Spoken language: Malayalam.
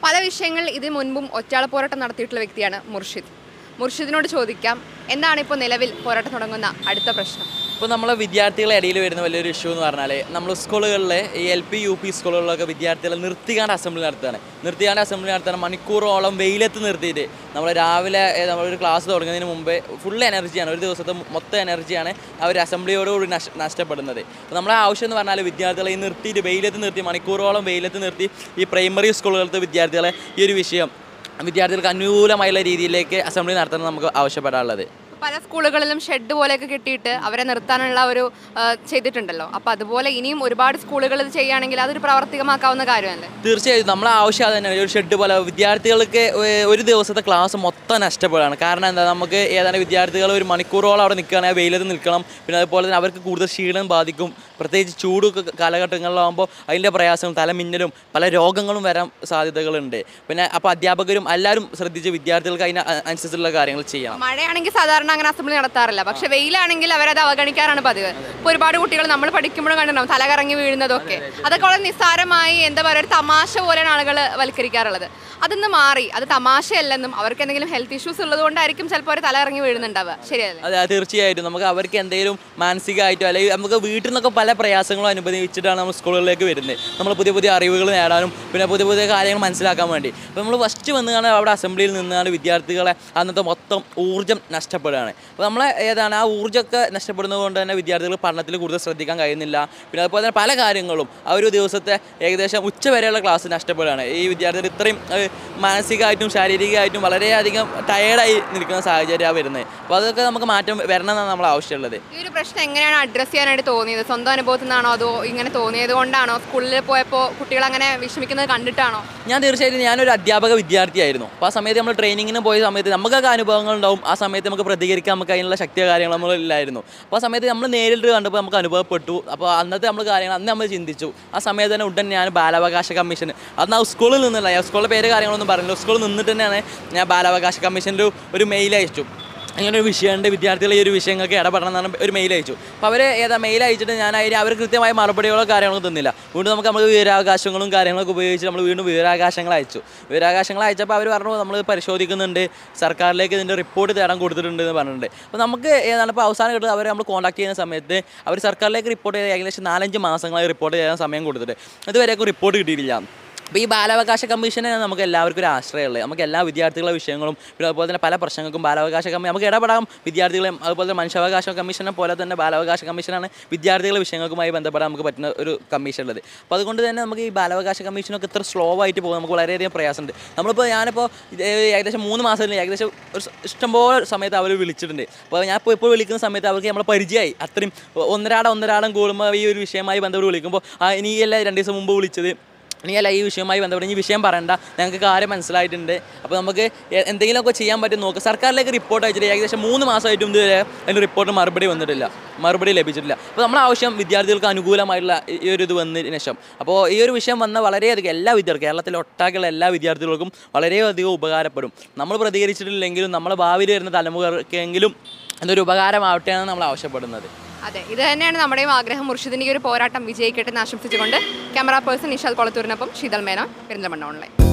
പല വിഷയങ്ങളിൽ ഇതിന് മുൻപും ഒറ്റാള പോരാട്ടം നടത്തിയിട്ടുള്ള വ്യക്തിയാണ് മുർഷിദ് മുർഷിദിനോട് ചോദിക്കാം എന്താണ് ഇപ്പോൾ നിലവിൽ പോരാട്ടം തുടങ്ങുന്ന അടുത്ത പ്രശ്നം ഇപ്പോൾ നമ്മളെ വിദ്യാർത്ഥികളെ ഇടയിൽ വരുന്ന വലിയൊരു ഇഷ്യൂ എന്ന് പറഞ്ഞാൽ നമ്മൾ സ്കൂളുകളിലെ ഈ എൽ പി യു പി സ്കൂളുകളിലൊക്കെ വിദ്യാർത്ഥികളെ നിർത്തിക്കാണ്ട് അസംബ്ലി നടത്തുകയാണ് നിർത്തിക്കാണ്ട് അസംബ്ലി നടത്തുകയാണ് മണിക്കൂറോളം വെയിലത്ത് നിർത്തിയിട്ട് നമ്മൾ രാവിലെ ഏ, നമ്മളൊരു ക്ലാസ് തുടങ്ങുന്നതിന് മുമ്പേ ഫുൾ എനർജിയാണ് ഒരു ദിവസത്തെ മൊത്തം എനർജിയാണ് ആ ഒരു അസംബ്ലിയോടുകൂടി നഷ് നഷ്ടപ്പെടുന്നത് അപ്പോൾ നമ്മളെ ആവശ്യം എന്ന് പറഞ്ഞാൽ വിദ്യാർത്ഥികളെ ഈ നിർത്തിയിട്ട് വെയിലത്ത് നിർത്തി മണിക്കൂറോളം വെയിലത്ത് നിർത്തി ഈ പ്രൈമറി സ്കൂളുകളിലത്തെ വിദ്യാർത്ഥികളെ ഈ ഒരു വിഷയം വിദ്യാർത്ഥികൾക്ക് അനുകൂലമായുള്ള രീതിയിലേക്ക് അസംബ്ലി നടത്തണം നമുക്ക് ആവശ്യപ്പെടാനുള്ളത് പല സ്കൂളുകളിലും ഷെഡ് പോലെയൊക്കെ കിട്ടിയിട്ട് അവരെ നിർത്താനുള്ള ഒരു ആ, ചെയ്തിട്ടുണ്ടല്ലോ അപ്പോൾ അതുപോലെ ഇനിയും ഒരുപാട് സ്കൂളുകൾ ഇത് ചെയ്യുകയാണെങ്കിൽ അതൊരു പ്രാവർത്തികമാക്കാവുന്ന കാര്യമല്ലേ തീർച്ചയായും നമ്മളെ ആവശ്യം അത് തന്നെയാണ് ഒരു ഷെഡ് പോലെ വിദ്യാർത്ഥികൾക്ക് ഏ- ഒരു ദിവസത്തെ ക്ലാസ് മൊത്തം നഷ്ടപ്പെടുകയാണ് കാരണം എന്താ നമുക്ക് ഏതാണ്ട് വിദ്യാർത്ഥികൾ ഒരു മണിക്കൂറോളം അവിടെ നിൽക്കുകയാണെങ്കിൽ വെയിലത്ത് നിൽക്കണം പിന്നെ അതുപോലെ തന്നെ അവർക്ക് കൂടുതൽ ക്ഷീണം ബാധിക്കും പ്രത്യേകിച്ച് ചൂട് ക- കാലഘട്ടങ്ങളിലാകുമ്പോൾ അതിൻ്റെ പ്രയാസവും തലമിന്നലും പല രോഗങ്ങളും വരാൻ സാധ്യതകളുണ്ട് പിന്നെ അപ്പോൾ അധ്യാപകരും എല്ലാവരും ശ്രദ്ധിച്ച് വിദ്യാർത്ഥികൾക്ക് അതിന് അ- അനുസരിച്ചുള്ള കാര്യങ്ങൾ ചെയ്യണം മഴയാണെങ്കിൽ സാധാരണ അങ്ങനെ അസംബ്ലി നടത്താറില്ല പക്ഷെ വെയിലാണെങ്കിൽ അവരത് അവഗണിക്കാറാണ് പതിവ് ഇപ്പോൾ ഒരുപാട് കുട്ടികൾ നമ്മൾ പഠിക്കുമ്പോഴും കണ്ടിട്ടുണ്ടാവും തല കറങ്ങി വീഴുന്നതൊക്കെ അതൊക്കെ വളരെ നിസ്സാരമായി എന്താ പറയുക ഒരു തമാശ പോലെയാണ് ആളുകൾ വൽക്കരിക്കാറുള്ളത് അതൊന്ന് മാറി അത് തമാശയല്ലെന്നും അവർക്ക് എന്തെങ്കിലും ഹെൽത്ത് ഇഷ്യൂസ് ഉള്ളതുകൊണ്ടായിരിക്കും ചിലപ്പോൾ അവർ തല ഇറങ്ങി വീഴുന്നുണ്ടാവുക ശരിയല്ലേ അതെ അത് തീർച്ചയായിട്ടും നമുക്ക് അവർക്ക് എന്തെങ്കിലും മാനസികമായിട്ടോ അല്ലെങ്കിൽ നമുക്ക് വീട്ടിൽ നിന്നൊക്കെ പല പ്രയാസങ്ങളും അനുഭവിച്ചിട്ടാണ് നമ്മൾ സ്കൂളുകളിലേക്ക് വരുന്നത് നമ്മൾ പുതിയ പുതിയ അറിവുകൾ നേടാനും പിന്നെ പുതിയ പുതിയ കാര്യങ്ങൾ മനസ്സിലാക്കാൻ വേണ്ടി അപ്പോൾ നമ്മൾ ഫസ്റ്റ് വന്ന് കാണാൻ അവിടെ അസംബ്ലിയിൽ നിന്നാണ് വിദ്യാർത്ഥികളെ അന്നത്തെ മൊത്തം ഊർജ്ജം നഷ്ടപ്പെടുകയാണ് അപ്പോൾ നമ്മളെ ഏതാണ് ആ ഊർജ്ജമൊക്കെ നഷ്ടപ്പെടുന്നത് കൊണ്ട് തന്നെ വിദ്യാർത്ഥികൾ പഠനത്തിൽ കൂടുതൽ ശ്രദ്ധിക്കാൻ കഴിയുന്നില്ല പിന്നെ അതുപോലെ തന്നെ പല കാര്യങ്ങളും ആ ഒരു ദിവസത്തെ ഏകദേശം ഉച്ച വരെയുള്ള ക്ലാസ് നഷ്ടപ്പെടുകയാണ് ഈ വിദ്യാർത്ഥികൾ ഇത്രയും ഏഹ്, മാനസികമായിട്ടും ശാരീരികമായിട്ടും വളരെയധികം ടയേർഡായി നിൽക്കുന്ന സാഹചര്യമാണ് വരുന്നത് അപ്പോൾ അതൊക്കെ നമുക്ക് മാറ്റം വരണം എന്നാണ് നമ്മൾ ആവശ്യമുള്ളത് ഈ ഒരു പ്രശ്നം എങ്ങനെയാണ് അഡ്രസ്സ് ചെയ്യാനായിട്ട് തോന്നിയത് സ്വന്തം അനുഭവത്തിൽ നിന്നാണോ അതോ ഇങ്ങനെ തോന്നിയത് കൊണ്ടാണോ സ്കൂളിൽ പോയപ്പോൾ കുട്ടികൾ അങ്ങനെ വിഷമിക്കുന്നത് കണ്ടിട്ടാണോ ഞാൻ തീർച്ചയായിട്ടും ഞാനൊരു അധ്യാപക വിദ്യാർത്ഥിയായിരുന്നു അപ്പോൾ ആ സമയത്ത് നമ്മൾ ട്രെയിനിങ്ങിന് പോയ സമയത്ത് നമുക്കൊക്കെ അനുഭവങ്ങൾ ഉണ്ടാവും ആ സമയത്ത് നമുക്ക് പ്രതികരിക്കാൻ നമുക്ക് അതിനുള്ള ശക്തിയോ കാര്യങ്ങൾ നമ്മൾ ഇല്ലായിരുന്നു അപ്പോൾ ആ സമയത്ത് നമ്മൾ നേരിട്ട് കണ്ടപ്പോൾ നമുക്ക് അനുഭവപ്പെട്ടു അപ്പോൾ അന്നത്തെ നമ്മൾ കാര്യങ്ങൾ അന്ന് നമ്മൾ ചിന്തിച്ചു ആ സമയത്ത് തന്നെ ഉടൻ ഞാൻ ബാലാവകാശ കമ്മീഷൻ അന്ന് ആ സ്കൂളിൽ നിന്നല്ല ഞാൻ സ്കൂളിലെ പേര് കാര്യങ്ങളൊന്നും പറഞ്ഞില്ല സ്കൂളിൽ നിന്നിട്ട് തന്നെയാണ് ഞാൻ ബാലാവകാശ കമ്മീഷൻ്റെ ഒരു മെയിൽ അയച്ചു അങ്ങനെ ഒരു വിഷയമുണ്ട് വിദ്യാർത്ഥികൾ ഈ ഒരു വിഷയങ്ങൾക്ക് ഇടപെടണം എന്നാണ് ഒരു മെയിൽ അയച്ചു അപ്പോൾ അവർ ഏതാ മെയിൽ അയച്ചിട്ട് ഞാൻ അതിന് അവർ കൃത്യമായ മറുപടികളോ കാര്യങ്ങളോ തന്നില്ല വീണ്ടും നമുക്ക് നമുക്ക് വിവരാവകാശങ്ങളും കാര്യങ്ങളൊക്കെ ഉപയോഗിച്ച് നമ്മൾ വീണ്ടും വിവരാവകാശങ്ങൾ അയച്ചു വിവരാവകാശങ്ങൾ അയച്ചപ്പോൾ അവർ പറഞ്ഞു നമ്മൾ പരിശോധിക്കുന്നുണ്ട് സർക്കാരിലേക്ക് ഇതിൻ്റെ റിപ്പോർട്ട് തേടാൻ കൊടുത്തിട്ടുണ്ട് എന്ന് പറഞ്ഞിട്ടുണ്ട് അപ്പോൾ നമുക്ക് ഏതാണ് ഇപ്പോൾ അവസാനം കിട്ടുന്നത് അവരെ നമ്മൾ കോൺടാക്ട് ചെയ്യുന്ന സമയത്ത് അവർ സർക്കാരിലേക്ക് റിപ്പോർട്ട് ചെയ്ത് ഏകദേശം നാലഞ്ച് മാസങ്ങളായി റിപ്പോർട്ട് ചെയ്യാൻ സമയം കൊടുത്തിട്ട് ഇതുവരെയൊക്കെ റിപ്പോർട്ട് കിട്ടിയിട്ടില്ല അപ്പോൾ ഈ ബാലാവകാശ കമ്മീഷനെ നമുക്ക് എല്ലാവർക്കും ഒരു ആശ്രയമുള്ളത് നമുക്ക് എല്ലാ വിദ്യാർത്ഥികളുടെ വിഷയങ്ങളും പിന്നെ അതുപോലെ തന്നെ പല പ്രശ്നങ്ങൾക്കും ബാലാവകാശ കമ്മീഷൻ നമുക്ക് ഇടപെടാം വിദ്യാർത്ഥികളെയും അതുപോലെ തന്നെ മനുഷ്യാവകാശ കമ്മീഷനെ പോലെ തന്നെ ബാലാവകാശ കമ്മീഷനാണ് വിദ്യാർത്ഥികളുടെ വിഷയങ്ങൾക്കുമായി ബന്ധപ്പെടാൻ നമുക്ക് പറ്റുന്ന ഒരു കമ്മീഷൻ ഉള്ളത് അപ്പോൾ അതുകൊണ്ട് തന്നെ നമുക്ക് ഈ ബാലാവകാശ കമ്മീഷനൊക്കെ ഇത്ര സ്ലോ ആയിട്ട് പോകും നമുക്ക് വളരെയധികം പ്രയാസമുണ്ട് നമ്മളിപ്പോൾ ഞാനിപ്പോൾ ഇത് ഏകദേശം മൂന്ന് മാസം ഏകദേശം ഒരു സ- ഇഷ്ടംപോലെ സമയത്ത് അവർ വിളിച്ചിട്ടുണ്ട് അപ്പോൾ ഞാൻ ഇപ്പോൾ ഇപ്പോൾ വിളിക്കുന്ന സമയത്ത് അവർക്ക് നമ്മളെ പരിചയമായി അത്രയും ഒന്നരാടം ഒന്നരാടം കൂടുമ്പോൾ ഈ ഒരു വിഷയമായി ബന്ധപ്പെട്ട് വിളിക്കുമ്പോൾ ആ ഇനിയല്ല രണ്ട് ദിവസം മുമ്പ് വിളിച്ചത് ഇനിയല്ല ഈ വിഷയവുമായി ബന്ധപ്പെട്ട് ഈ വിഷയം പറയണ്ട ഞങ്ങൾക്ക് കാര്യം മനസ്സിലായിട്ടുണ്ട് അപ്പോൾ നമുക്ക് എ- എന്തെങ്കിലുമൊക്കെ ചെയ്യാൻ പറ്റും നോക്കുക സർക്കാരിലേക്ക് റിപ്പോർട്ട് അയച്ചിട്ട് ഏകദേശം മൂന്ന് മാസമായിട്ടും ഇതുവരെ അതിൻ്റെ റിപ്പോർട്ട് മറുപടി വന്നിട്ടില്ല മറുപടി ലഭിച്ചിട്ടില്ല അപ്പോൾ നമ്മളെ ആവശ്യം വിദ്യാർത്ഥികൾക്ക് അനുകൂലമായിട്ടുള്ള ഈ- ഈ ഒരു ഇത് വന്നതിന് ശേഷം അപ്പോൾ ഈ ഒരു വിഷയം വന്ന വളരെയധികം എല്ലാ വിദ്യാർത്ഥികളും കേരളത്തിലെ ഒട്ടാക്കുള്ള എല്ലാ വിദ്യാർത്ഥികൾക്കും വളരെയധികം ഉപകാരപ്പെടും നമ്മൾ പ്രതികരിച്ചിട്ടില്ലെങ്കിലും നമ്മളെ ഭാവിയിൽ വരുന്ന തലമുറക്കെങ്കിലും അതൊരു ഉപകാരമാവട്ടെ എന്നാണ് നമ്മൾ ആവശ്യപ്പെടുന്നത് അതെ ഇത് തന്നെയാണ് നമ്മുടെയും ആഗ്രഹം മുർഷിദിൻ്റെ ഈ ഒരു പോരാട്ടം വിജയിക്കട്ടെ എന്ന് ആശംസിച്ചുകൊണ്ട് ക്യാമറ പേഴ്സൺ നിഷാദ് കൊളത്തൂരിനൊപ്പം ശീതൽ മേനോൻ പെരിന്തൽമണ്ണ ഓൺലൈൻ